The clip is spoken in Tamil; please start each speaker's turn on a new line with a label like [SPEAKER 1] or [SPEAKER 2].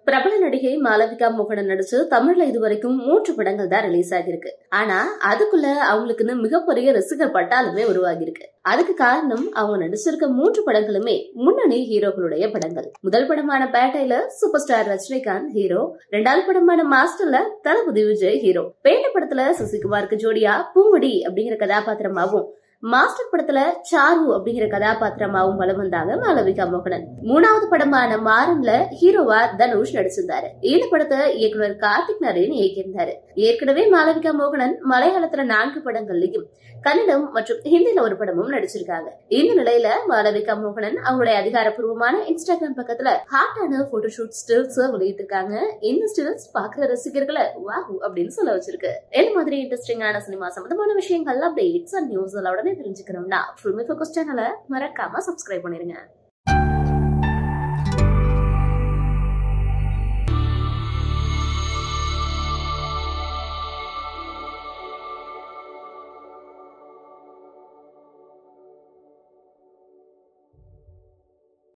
[SPEAKER 1] பிரபல நடிகை மாளவிகா மோகனன் நடிச்சு தமிழ்ல இதுவரைக்கும் மூன்று படங்கள் தான் ரிலீஸ் ஆகிருக்கு ஆனா அதுக்குள்ள அவங்களுக்குன்னு மிகப்பெரிய ரசிகர் பட்டாலுமே உருவாகியிருக்கு அதுக்கு காரணம் அவங்க நடிச்சிருக்க மூன்று படங்களுமே முன்னணி ஹீரோக்களுடைய படங்கள் முதல் படமான பேட்டையில சூப்பர் ஸ்டார் ரஜினிகாந்த் ஹீரோ ரெண்டாவது படமான மாஸ்டர்ல தளபதி விஜய் ஹீரோ பேட்டை படத்துல சசிகுமாருக்கு ஜோடியா பூமுடி அப்படிங்கிற கதாபாத்திரமாவும் மாஸ்டர் படத்துல சாரு அப்படிங்கிற கதாபாத்திரமாவும் வலம் வந்தாங்க மாளவிகா மோகனன் மூணாவது படமான மாறன்ல ஹீரோவா தனுஷ் நடிச்சிருந்தாரு இந்த படத்தை இயக்குனர் கார்த்திக் நரேன் இயக்கியிருந்தாரு ஏற்கனவே மாளவிகா மோகனன் மலையாளத்துல நான்கு படங்கள்லயும் கன்னடம் மற்றும் ஹிந்தில ஒரு படமும் நடிச்சிருக்காங்க இந்த நிலையில மாளவிகா மோகனன் அவங்களுடைய அதிகாரப்பூர்வமான இன்ஸ்டாகிராம் பக்கத்துல ஹாட்டான போட்டோஷூட் ஸ்டில்ஸ் வெளியிட்டிருக்காங்க இந்த ஸ்டில்ஸ் பாக்குற ரசிகர்களை வாஹு அப்படின்னு சொல்ல வச்சிருக்கு இந்த மாதிரி இன்ட்ரெஸ்டிங்கான சினிமா சம்பந்தமான விஷயங்கள் அப்டேட்ஸ் அண்ட் நியூஸ் உடனே தெரிஞ்சுக்கணும்னா ஃபில்மி ஃபோக்கஸ் சேனலை மறக்காம சப்ஸ்கிரைப் பண்ணிருங்க